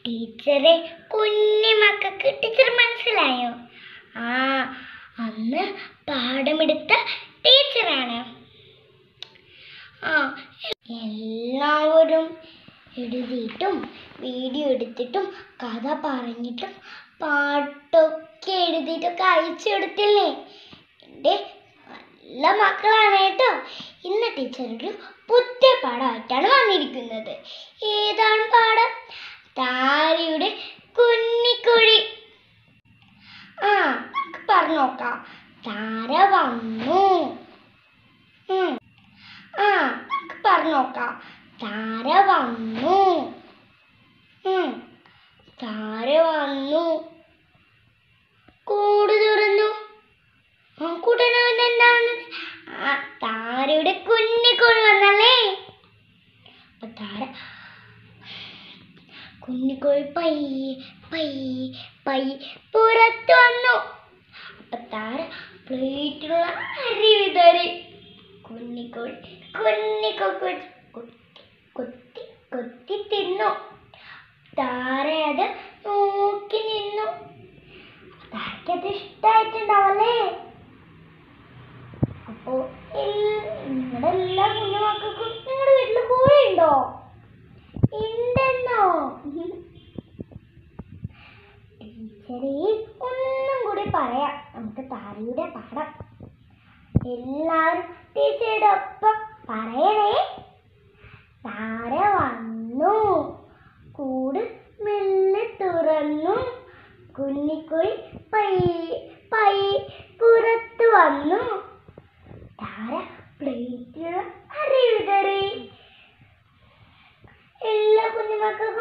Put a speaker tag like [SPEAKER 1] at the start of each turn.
[SPEAKER 1] ടീച്ചറെ കുഞ്ഞി മക്കൾക്ക് ടീച്ചർ മനസ്സിലായോ ആ അന്ന് പാഠമെടുത്ത ടീച്ചറാണ് ആ എല്ലാവരും എഴുതിയിട്ടും വീഡിയോ എടുത്തിട്ടും കഥ പറഞ്ഞിട്ടും പാട്ടൊക്കെ എഴുതിയിട്ടൊക്കെ അയച്ചു കൊടുത്തില്ലേ എൻ്റെ നല്ല മക്കളാണ് കേട്ടോ ഇന്ന് ടീച്ചർ ഒരു പുതിയ പാഠമായിട്ടാണ് വന്നിരിക്കുന്നത് ഏതാണ് പാഠം താരയുടെ കുഞ്ഞിക്കുഴി ആ നമുക്ക് പറഞ്ഞു നോക്കാം താര വന്നു ഉം. ആ നമുക്ക് പറഞ്ഞു നോക്കാം താര വന്നു ഉം. താര വന്നു കൂട് തുറന്നു ആ, കൂട്ടനവൻ എന്താണ് ആ താരയുടെ കുഞ്ഞിക്കോഴി വന്നല്ലേ അപ്പൊ താര കുഞ്ഞിക്കോഴി പയ്യെ പയ്യെ പയ്യെ പുറത്തു വന്നു അപ്പൊ താര പ്ലേറ്റിലുള്ള അരി വിതറി കുഞ്ഞിക്കോഴി കുഞ്ഞിക്കോഴി കൊത്തി കൊത്തി കൊത്തി തിന്നു താര അത് നോക്കി നിന്നു താരക്കത് ഇഷ്ടായിട്ടുണ്ടാവല്ലേ അപ്പോ നിങ്ങളുടെ എല്ലാ കുഞ്ഞുമക്കൾക്കും നിങ്ങളുടെ വീട്ടിൽ കോഴിയുണ്ടോ ഉണ്ടെന്നോ ടീച്ചറെ ഒന്നും കൂടി പറയാം നമുക്ക് താരയുടെ പാഠം എല്ലാവരും ടീച്ചറുടെ ഒപ്പം പറയണേ താര വന്നു കൂട് മെല്ലെ തുറന്നു കുഞ്ഞിക്കുഴി പയ്യെ പയ്യെ പുറത്തു വന്നു താര പ്ലേറ്റിലുള്ള അരി വിതറി എല്ലാ കുഞ്ഞുമക്കൾക്കും